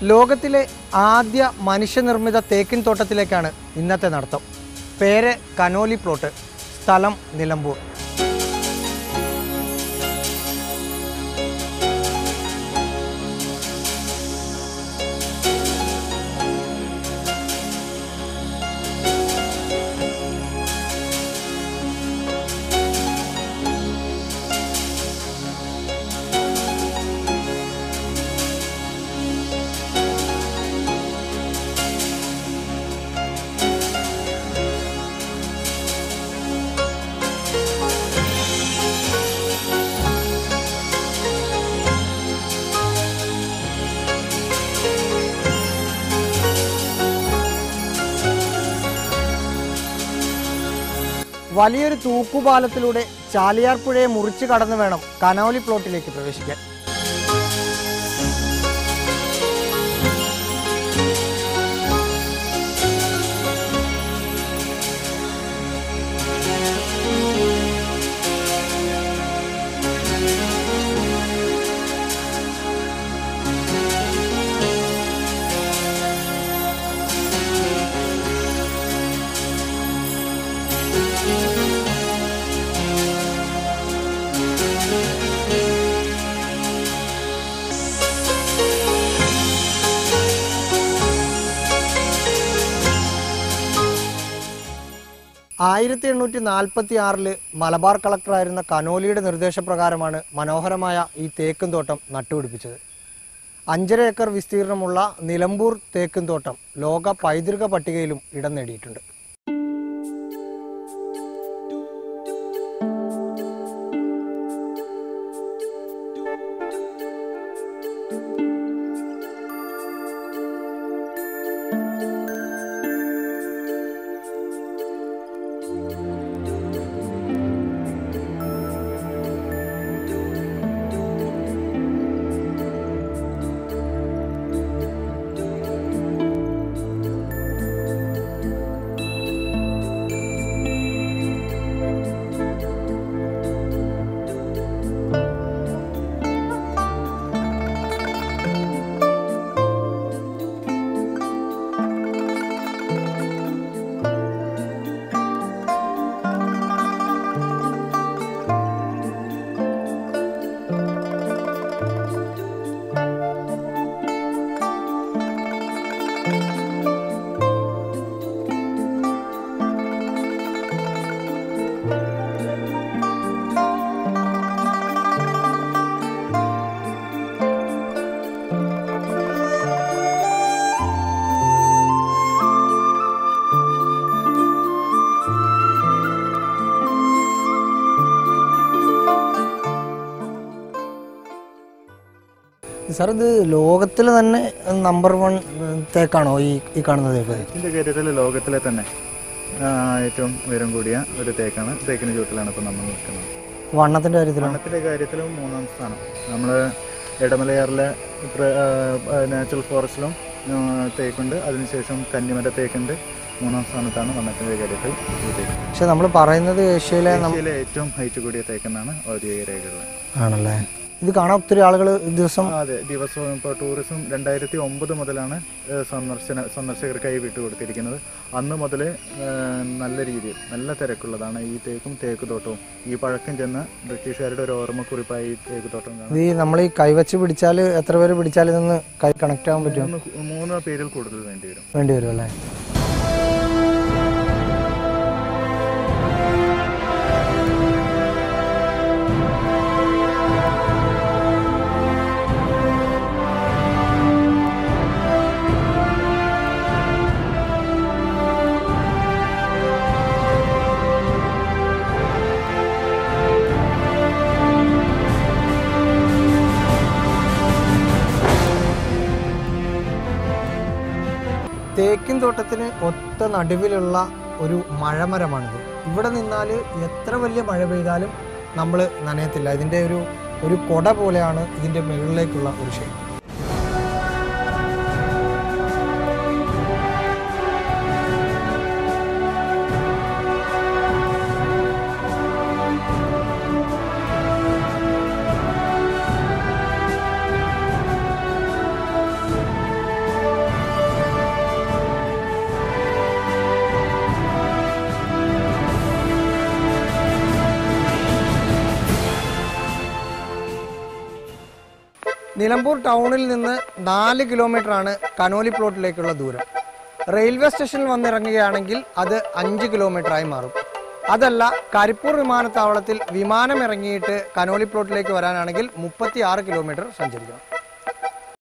ലോകത്തിലെ ആദ്യ മനുഷ്യനിർമ്മിത തേക്കിൻ തോട്ടത്തിലേക്കാണ് ഇന്നത്തെ നടത്തം പേര് കനോലി പ്ലോട്ട് സ്ഥലം നിലമ്പൂർ വലിയൊരു തൂക്കുപാലത്തിലൂടെ ചാലിയാർ പുഴയെ മുറിച്ച് കടന്നു വേണം കനോലി പ്ലോട്ടിലേക്ക് പ്രവേശിക്കാൻ ആയിരത്തി എണ്ണൂറ്റി നാൽപ്പത്തി ആറില് മലബാർ കളക്ടറായിരുന്ന കനോലിയുടെ നിർദ്ദേശപ്രകാരമാണ് മനോഹരമായ ഈ തേക്കും തോട്ടം നട്ടുപിടിപ്പിച്ചത് അഞ്ചര ഏക്കർ വിസ്തീർണമുള്ള നിലമ്പൂർ തേക്കും തോട്ടം ലോക പൈതൃക പട്ടികയിലും ഇടം നേടിയിട്ടുണ്ട് സാർ ഇത് ലോകത്തിൽ തന്നെ നമ്പർ വൺ തേക്കാണോ ഈ ഈ കാണുന്ന തേക്ക് ഇതിന്റെ കാര്യത്തിൽ ലോകത്തിലെ തന്നെ ആ, ഏറ്റവും ഉയരം കൂടിയ ഒരു തേക്കാണ് തേക്കിന് ചുവട്ടിലാണ് ഇപ്പം നമ്മൾ നിൽക്കുന്നത് വണ്ണത്തിന്റെ കാര്യത്തിലാണ് വണ്ണത്തിന്റെ കാര്യത്തിലും മൂന്നാം സ്ഥാനം നമ്മൾ ഇടമലയാറിലെ നാച്ചുറൽ ഫോറസ്റ്റിലും ആ, തേക്കുണ്ട് അതിനുശേഷം കന്നിമര തേക്കുണ്ട് മൂന്നാം സ്ഥാനത്താണ് വണ്ണത്തിന്റെ കാര്യത്തിൽ ഈ തേക്ക് പക്ഷെ നമ്മൾ പറയുന്നത് ഏഷ്യയിലെ നം- ഏഷ്യയിലെ ഏറ്റവും ഹൈറ്റ് കൂടിയ തേക്കെന്നാണ് ഔദ്യോഗിക രേഖകൾ ആണല്ലേ ഇത് കാണാൻ ഒത്തിരി ആളുകൾ ദിവസം ആ, അതെ ദിവസവും ഇപ്പോൾ ടൂറിസം രണ്ടായിരത്തി ഒമ്പത് മുതലാണ് ഏഹ്, സന്ദർശന സന്ദർശകർക്കായി വിട്ടുകൊടുത്തിരിക്കുന്നത് അന്ന് മുതൽ നല്ല രീതിയിൽ നല്ല തിരക്കുള്ളതാണ് ഈ തേക്കും തേക്ക് തോട്ടവും ഈ പഴക്കം ചെന്ന് ബ്രിട്ടീഷുകാരുടെ ഒരു ഓർമ്മക്കുറിപ്പായി ഈ തേക്ക് തോട്ടം കാണാം ഇത് നമ്മൾ ഈ കൈവച്ച് പിടിച്ചാൽ എത്ര പേര് പിടിച്ചാൽ ഇതൊന്ന് കൈ കണക്ട് ആവാൻ പറ്റും മൂന്ന് മൂന്ന് പേരിൽ കൂടുതൽ വേണ്ടി വരും വേണ്ടി വരും അല്ലേ തേക്കിൻ തോട്ടത്തിന് ഒത്ത നടുവിലുള്ള ഒരു മഴമരമാണിത് ഇവിടെ നിന്നാൽ എത്ര വലിയ മഴ പെയ്താലും നമ്മൾ നനയത്തില്ല ഇതിൻ്റെ ഒരു ഒരു കൊട പോലെയാണ് ഇതിൻ്റെ മുകളിലേക്കുള്ള ഒരു ഷേപ്പ് നിലമ്പൂർ ടൗണിൽ നിന്ന് നാല് കിലോമീറ്ററാണ് കനോലി പ്ലോട്ടിലേക്കുള്ള ദൂരം റെയിൽവേ സ്റ്റേഷനിൽ വന്നിറങ്ങുകയാണെങ്കിൽ അത് അഞ്ച് കിലോമീറ്ററായി മാറും അതല്ല കരിപ്പൂർ വിമാനത്താവളത്തിൽ വിമാനം ഇറങ്ങിയിട്ട് കനോലി പ്ലോട്ടിലേക്ക് വരാനാണെങ്കിൽ മുപ്പത്തി ആറ് കിലോമീറ്റർ സഞ്ചരിക്കണം